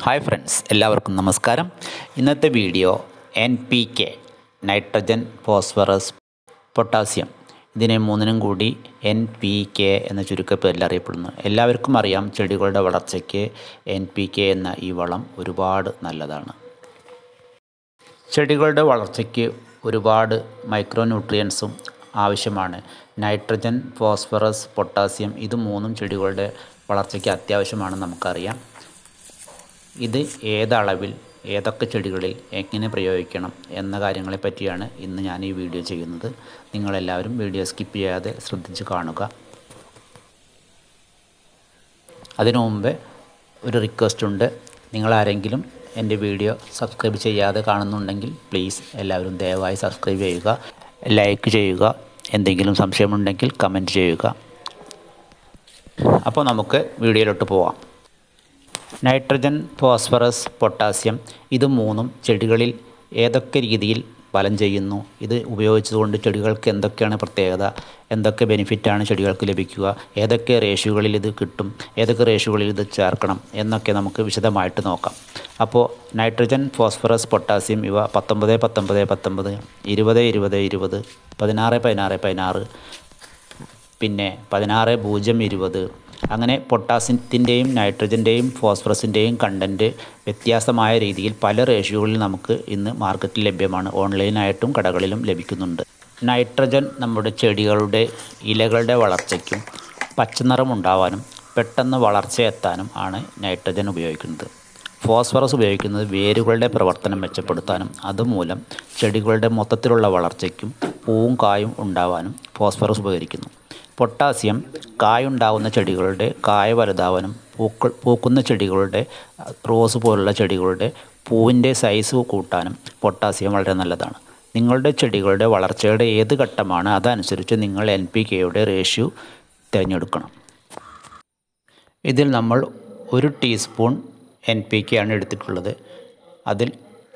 hi friends എല്ലാവർക്കും നമസ്കാരം ഇന്നത്തെ video N P K nitrogen phosphorus potassium ഇതിനെ മൂന്നിനും കൂടി എൻ പി കെ എന്ന ചുരുക്കപ്പേരിൽ അറിയപ്പെടുന്നു എല്ലാവർക്കും അറിയാം ചെടികളുടെ വളർച്ചയ്ക്ക് എൻ പി കെ എന്ന ഈ വളം ഒരുപാട് നല്ലതാണ് ചെടികളുടെ വളർച്ചയ്ക്ക് ഒരുപാട് മൈക്രോ ന്യൂട്രിയൻസും ആവശ്യമാണ് നൈട്രജൻ ഫോസ്ഫറസ് പൊട്ടാസ്യം ഇത് മൂന്നും ചെടികളുടെ വളർച്ചയ്ക്ക് അത്യാവശ്യമാണെന്ന് നമുക്കറിയാം ഇത് ഏതളവിൽ ഏതൊക്കെ ചെടികളിൽ എങ്ങനെ പ്രയോഗിക്കണം എന്ന കാര്യങ്ങളെ പറ്റിയാണ് ഇന്ന് ഞാൻ ഈ വീഡിയോ ചെയ്യുന്നത് നിങ്ങളെല്ലാവരും വീഡിയോ സ്കിപ്പ് ചെയ്യാതെ ശ്രദ്ധിച്ച് കാണുക അതിനു മുമ്പ് ഒരു റിക്വസ്റ്റ് ഉണ്ട് നിങ്ങളാരെങ്കിലും എൻ്റെ വീഡിയോ സബ്സ്ക്രൈബ് ചെയ്യാതെ കാണുന്നുണ്ടെങ്കിൽ പ്ലീസ് എല്ലാവരും ദയവായി സബ്സ്ക്രൈബ് ചെയ്യുക ലൈക്ക് ചെയ്യുക എന്തെങ്കിലും സംശയമുണ്ടെങ്കിൽ കമൻറ്റ് ചെയ്യുക അപ്പോൾ നമുക്ക് വീഡിയോയിലോട്ട് പോവാം നൈട്രജൻ ഫോസ്ഫറസ് പൊട്ടാസ്യം ഇത് മൂന്നും ചെടികളിൽ ഏതൊക്കെ രീതിയിൽ ഫലം ചെയ്യുന്നു ഇത് ഉപയോഗിച്ചുകൊണ്ട് ചെടികൾക്ക് എന്തൊക്കെയാണ് പ്രത്യേകത എന്തൊക്കെ ബെനിഫിറ്റാണ് ചെടികൾക്ക് ലഭിക്കുക ഏതൊക്കെ റേഷ്യോകളിൽ ഇത് കിട്ടും ഏതൊക്കെ റേഷ്യോകളിൽ ഇത് ചേർക്കണം എന്നൊക്കെ നമുക്ക് വിശദമായിട്ട് നോക്കാം അപ്പോൾ നൈട്രജൻ ഫോസ്ഫറസ് പൊട്ടാസ്യം ഇവ പത്തൊമ്പത് പത്തൊമ്പത് പത്തൊമ്പത് ഇരുപത് ഇരുപത് ഇരുപത് പതിനാറ് പതിനാറ് പതിനാറ് പിന്നെ പതിനാറ് പൂജ്യം ഇരുപത് അങ്ങനെ പൊട്ടാസ്യത്തിൻ്റെയും നൈട്രജൻ്റെയും ഫോസ്ഫറസിൻ്റെയും കണ്ടൻറ്റ് വ്യത്യാസമായ രീതിയിൽ പല റേഷ്യോകളിൽ നമുക്ക് ഇന്ന് മാർക്കറ്റിൽ ലഭ്യമാണ് ഓൺലൈനായിട്ടും കടകളിലും ലഭിക്കുന്നുണ്ട് നൈട്രജൻ നമ്മുടെ ചെടികളുടെ ഇലകളുടെ വളർച്ചയ്ക്കും പച്ചനിറം ഉണ്ടാവാനും പെട്ടെന്ന് വളർച്ച എത്താനും ആണ് നൈട്രജൻ ഉപയോഗിക്കുന്നത് ഫോസ്ഫറസ് ഉപയോഗിക്കുന്നത് വേരുകളുടെ പ്രവർത്തനം മെച്ചപ്പെടുത്താനും അതുമൂലം ചെടികളുടെ മൊത്തത്തിലുള്ള വളർച്ചയ്ക്കും പൂവും കായും ഉണ്ടാവാനും ഫോസ്ഫറസ് ഉപകരിക്കുന്നു പൊട്ടാസ്യം കായുണ്ടാവുന്ന ചെടികളുടെ കായ വലുതാവാനും പൂക്കൾ പൂക്കുന്ന ചെടികളുടെ റോസ് പോലുള്ള ചെടികളുടെ പൂവിൻ്റെ സൈസ് കൂട്ടാനും പൊട്ടാസ്യം വളരെ നല്ലതാണ് നിങ്ങളുടെ ചെടികളുടെ വളർച്ചയുടെ ഏത് ഘട്ടമാണ് അതനുസരിച്ച് നിങ്ങൾ എൻ പി കെയുടെ റേഷ്യോ തിരഞ്ഞെടുക്കണം ഇതിൽ നമ്മൾ ഒരു ടീസ്പൂൺ എൻ പി കെ ആണ് എടുത്തിട്ടുള്ളത് അതിൽ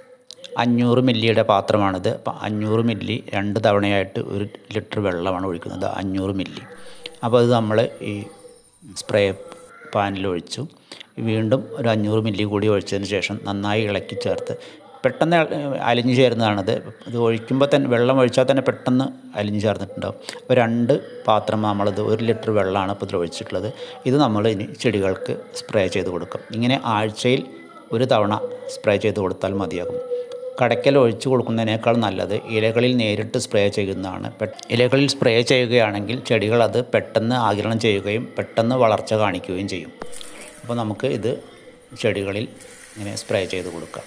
അഞ്ഞൂറ് മില്ലിയുടെ പാത്രമാണിത് അപ്പം അഞ്ഞൂറ് മില്ലി രണ്ട് തവണയായിട്ട് ഒരു ലിറ്റർ വെള്ളമാണ് ഒഴിക്കുന്നത് അഞ്ഞൂറ് മില്ലി അപ്പോൾ അത് നമ്മൾ ഈ സ്പ്രേ പാനിൽ ഒഴിച്ചു വീണ്ടും ഒരു അഞ്ഞൂറ് മില്ലി കൂടി ഒഴിച്ചതിന് ശേഷം നന്നായി ഇളക്കി ചേർത്ത് പെട്ടെന്ന് അലിഞ്ഞു ചേരുന്നതാണത് ഇത് ഒഴിക്കുമ്പോൾ തന്നെ വെള്ളം ഒഴിച്ചാൽ തന്നെ പെട്ടെന്ന് അലിഞ്ഞു ചേർന്നിട്ടുണ്ടാവും അപ്പോൾ രണ്ട് പാത്രം നമ്മളിത് ഒരു ലിറ്റർ വെള്ളമാണ് ഇപ്പോൾ ഇതിൽ ഒഴിച്ചിട്ടുള്ളത് ഇത് നമ്മൾ ഇനി ചെടികൾക്ക് സ്പ്രേ ചെയ്ത് കൊടുക്കും ഇങ്ങനെ ആഴ്ചയിൽ ഒരു തവണ സ്പ്രേ ചെയ്ത് കൊടുത്താൽ മതിയാകും കടയ്ക്കൽ ഒഴിച്ചു കൊടുക്കുന്നതിനേക്കാൾ നല്ലത് ഇലകളിൽ നേരിട്ട് സ്പ്രേ ചെയ്യുന്നതാണ് ഇലകളിൽ സ്പ്രേ ചെയ്യുകയാണെങ്കിൽ ചെടികൾ അത് പെട്ടെന്ന് ആകിരണം ചെയ്യുകയും പെട്ടെന്ന് വളർച്ച കാണിക്കുകയും ചെയ്യും അപ്പോൾ നമുക്ക് ഇത് ചെടികളിൽ ഇങ്ങനെ സ്പ്രേ ചെയ്ത് കൊടുക്കാം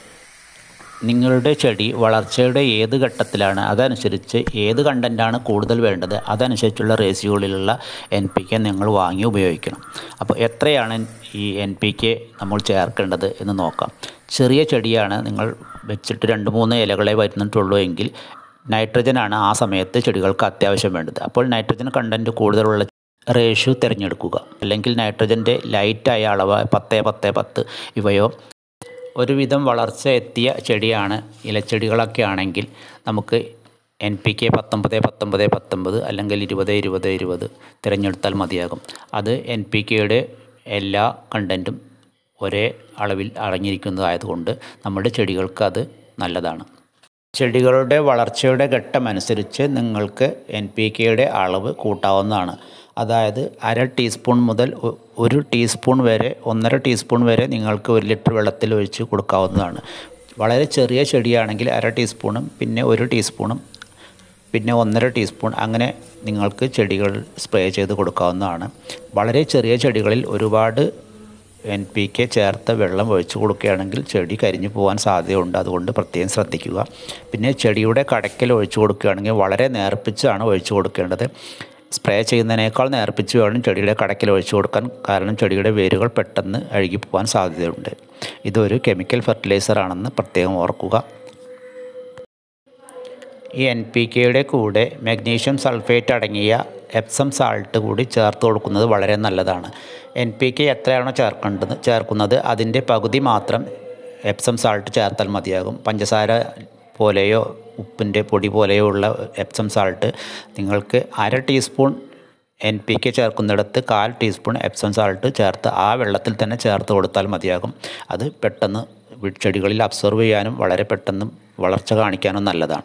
നിങ്ങളുടെ ചെടി വളർച്ചയുടെ ഏത് ഘട്ടത്തിലാണ് അതനുസരിച്ച് ഏത് കണ്ടൻറ്റാണ് കൂടുതൽ വേണ്ടത് അതനുസരിച്ചുള്ള റേസിയോകളിലുള്ള എൻ പി കെ നിങ്ങൾ വാങ്ങി ഉപയോഗിക്കണം അപ്പോൾ എത്രയാണ് ഈ എൻ പി കെ നമ്മൾ ചേർക്കേണ്ടത് എന്ന് നോക്കാം ചെറിയ ചെടിയാണ് നിങ്ങൾ വെച്ചിട്ട് രണ്ട് മൂന്ന് ഇലകളെ വരുന്നിട്ടുള്ളൂ എങ്കിൽ നൈട്രജനാണ് ആ സമയത്ത് ചെടികൾക്ക് അത്യാവശ്യം വേണ്ടത് അപ്പോൾ നൈട്രജൻ കണ്ടൻറ്റ് കൂടുതലുള്ള റേഷ്യോ തിരഞ്ഞെടുക്കുക അല്ലെങ്കിൽ നൈട്രജൻ്റെ ലൈറ്റായ അളവ് പത്ത് പത്ത് പത്ത് ഇവയോ ഒരുവിധം വളർച്ച എത്തിയ ചെടിയാണ് ഇലച്ചെടികളൊക്കെ ആണെങ്കിൽ നമുക്ക് എൻ പി കെ പത്തൊമ്പത് പത്തൊമ്പത് പത്തൊമ്പത് അല്ലെങ്കിൽ ഇരുപത് ഇരുപത് ഇരുപത് തിരഞ്ഞെടുത്താൽ മതിയാകും അത് എൻ പി കെയുടെ എല്ലാ കണ്ടൻറ്റും ഒരേ അളവിൽ അടങ്ങിയിരിക്കുന്നതായതുകൊണ്ട് നമ്മുടെ ചെടികൾക്ക് അത് നല്ലതാണ് ചെടികളുടെ വളർച്ചയുടെ ഘട്ടമനുസരിച്ച് നിങ്ങൾക്ക് എൻ പി കെയുടെ അളവ് കൂട്ടാവുന്നതാണ് അതായത് അര ടീസ്പൂൺ മുതൽ ഒരു ടീസ്പൂൺ വരെ ഒന്നര ടീസ്പൂൺ വരെ നിങ്ങൾക്ക് ഒരു ലിറ്റർ വെള്ളത്തിൽ ഒഴിച്ച് കൊടുക്കാവുന്നതാണ് വളരെ ചെറിയ ചെടിയാണെങ്കിൽ അര ടീസ്പൂണും പിന്നെ ഒരു ടീസ്പൂണും പിന്നെ ഒന്നര ടീസ്പൂൺ അങ്ങനെ നിങ്ങൾക്ക് ചെടികൾ സ്പ്രേ ചെയ്ത് കൊടുക്കാവുന്നതാണ് വളരെ ചെറിയ ചെടികളിൽ ഒരുപാട് എൻ പി കെ ചേർത്ത വെള്ളം ഒഴിച്ചു കൊടുക്കുകയാണെങ്കിൽ ചെടി കരിഞ്ഞു പോകാൻ സാധ്യതയുണ്ട് അതുകൊണ്ട് പ്രത്യേകം ശ്രദ്ധിക്കുക പിന്നെ ചെടിയുടെ കടയ്ക്കൽ ഒഴിച്ചു കൊടുക്കുകയാണെങ്കിൽ വളരെ നേർപ്പിച്ചാണ് ഒഴിച്ചു കൊടുക്കേണ്ടത് സ്പ്രേ ചെയ്യുന്നതിനേക്കാൾ നേർപ്പിച്ച് വേണം ചെടിയുടെ കടയ്ക്കൽ ഒഴിച്ചു കൊടുക്കാൻ കാരണം ചെടിയുടെ വേരുകൾ പെട്ടെന്ന് അഴുകിപ്പോകാൻ സാധ്യതയുണ്ട് ഇതൊരു കെമിക്കൽ ഫെർട്ടിലൈസർ ആണെന്ന് പ്രത്യേകം ഓർക്കുക ഈ എൻ പി കെയുടെ കൂടെ മഗ്നീഷ്യം സൾഫേറ്റ് അടങ്ങിയ എപ്സം സാൾട്ട് കൂടി ചേർത്ത് കൊടുക്കുന്നത് വളരെ നല്ലതാണ് എൻ പി കെ എത്രയാണോ ചേർക്കേണ്ടത് ചേർക്കുന്നത് അതിൻ്റെ പകുതി മാത്രം എപ്സം സാൾട്ട് ചേർത്താൽ മതിയാകും പഞ്ചസാര പോലെയോ ഉപ്പിൻ്റെ പൊടി പോലെയോ ഉള്ള എപ്സം സാൾട്ട് നിങ്ങൾക്ക് അര ടീസ്പൂൺ എൻ പി കെ ചേർക്കുന്നിടത്ത് കാൽ ടീസ്പൂൺ എപ്സം സാൾട്ട് ചേർത്ത് ആ വെള്ളത്തിൽ തന്നെ ചേർത്ത് കൊടുത്താൽ മതിയാകും അത് പെട്ടെന്ന് ചെടികളിൽ അബ്സർവ് ചെയ്യാനും വളരെ പെട്ടെന്ന് വളർച്ച കാണിക്കാനും നല്ലതാണ്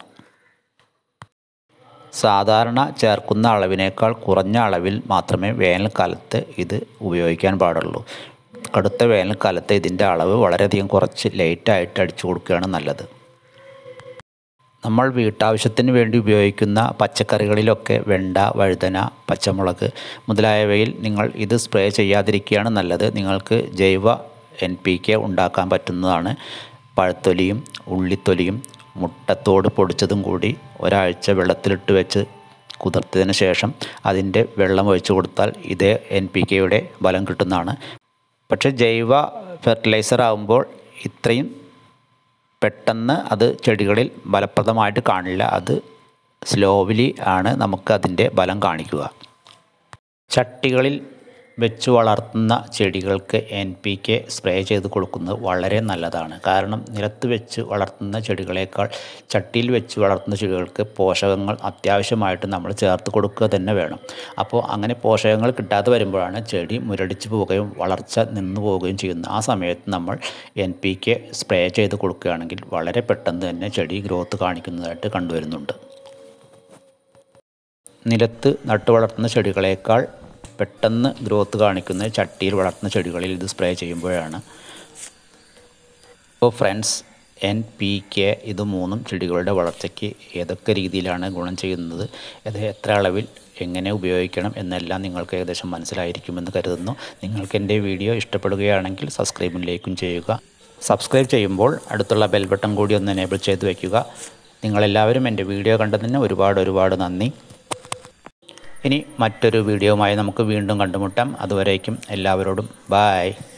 സാധാരണ ചേർക്കുന്ന അളവിനേക്കാൾ കുറഞ്ഞ അളവിൽ മാത്രമേ വേനൽക്കാലത്ത് ഇത് ഉപയോഗിക്കാൻ പാടുള്ളൂ കടുത്ത വേനൽക്കാലത്ത് ഇതിൻ്റെ അളവ് വളരെയധികം കുറച്ച് ലൈറ്റായിട്ട് അടിച്ചു കൊടുക്കുകയാണ് നല്ലത് നമ്മൾ വീട്ടാവശ്യത്തിന് വേണ്ടി ഉപയോഗിക്കുന്ന പച്ചക്കറികളിലൊക്കെ വെണ്ട വഴുതന പച്ചമുളക് മുതലായവയിൽ നിങ്ങൾ ഇത് സ്പ്രേ ചെയ്യാതിരിക്കുകയാണ് നല്ലത് നിങ്ങൾക്ക് ജൈവ എൻ പി കെ ഉണ്ടാക്കാൻ പറ്റുന്നതാണ് പഴത്തൊലിയും ഉള്ളിത്തൊലിയും മുട്ടത്തോട് പൊടിച്ചതും കൂടി ഒരാഴ്ച വെള്ളത്തിലിട്ട് വെച്ച് കുതിർത്തതിന് ശേഷം അതിൻ്റെ വെള്ളം ഒഴിച്ചു കൊടുത്താൽ ഇതേ എൻ പി കെയുടെ ബലം കിട്ടുന്നതാണ് പക്ഷേ ജൈവ ഫെർട്ടിലൈസർ ആകുമ്പോൾ ഇത്രയും പെട്ടെന്ന് അത് ചെടികളിൽ ഫലപ്രദമായിട്ട് കാണില്ല അത് സ്ലോവിലി ആണ് നമുക്ക് അതിൻ്റെ ബലം കാണിക്കുക ചട്ടികളിൽ വെച്ച് വളർത്തുന്ന ചെടികൾക്ക് എൻ പി കെ സ്പ്രേ ചെയ്ത് കൊടുക്കുന്നത് വളരെ നല്ലതാണ് കാരണം നിലത്ത് വെച്ച് വളർത്തുന്ന ചെടികളേക്കാൾ ചട്ടിയിൽ വെച്ച് വളർത്തുന്ന ചെടികൾക്ക് പോഷകങ്ങൾ അത്യാവശ്യമായിട്ട് നമ്മൾ ചേർത്ത് കൊടുക്കുക തന്നെ വേണം അപ്പോൾ അങ്ങനെ പോഷകങ്ങൾ കിട്ടാതെ വരുമ്പോഴാണ് ചെടി മുരടിച്ച് പോവുകയും വളർച്ച നിന്നു പോവുകയും ചെയ്യുന്നത് ആ സമയത്ത് നമ്മൾ എൻ പി കെ സ്പ്രേ ചെയ്ത് കൊടുക്കുകയാണെങ്കിൽ വളരെ പെട്ടെന്ന് തന്നെ ചെടി ഗ്രോത്ത് കാണിക്കുന്നതായിട്ട് കണ്ടുവരുന്നുണ്ട് നിലത്ത് നട്ടു വളർത്തുന്ന ചെടികളേക്കാൾ പെട്ടെന്ന് ഗ്രോത്ത് കാണിക്കുന്ന ചട്ടിയിൽ വളർത്തുന്ന ചെടികളിൽ ഇത് സ്പ്രേ ചെയ്യുമ്പോഴാണ് അപ്പോൾ ഫ്രണ്ട്സ് എൻ പി കെ ഇത് മൂന്നും ചെടികളുടെ വളർച്ചയ്ക്ക് ഏതൊക്കെ രീതിയിലാണ് ഗുണം ചെയ്യുന്നത് അത് എത്ര അളവിൽ എങ്ങനെ ഉപയോഗിക്കണം എന്നെല്ലാം നിങ്ങൾക്ക് ഏകദേശം മനസ്സിലായിരിക്കുമെന്ന് കരുതുന്നു നിങ്ങൾക്ക് എൻ്റെ വീഡിയോ ഇഷ്ടപ്പെടുകയാണെങ്കിൽ സബ്സ്ക്രൈബിലേക്കും ചെയ്യുക സബ്സ്ക്രൈബ് ചെയ്യുമ്പോൾ അടുത്തുള്ള ബെൽ ബട്ടൺ കൂടി ഒന്ന് എനേബിൾ ചെയ്ത് വയ്ക്കുക നിങ്ങളെല്ലാവരും എൻ്റെ വീഡിയോ കണ്ടതിന് ഒരുപാട് ഒരുപാട് നന്ദി ഇനി മറ്റൊരു വീഡിയോയുമായി നമുക്ക് വീണ്ടും കണ്ടുമുട്ടാം അതുവരേക്കും എല്ലാവരോടും ബായ്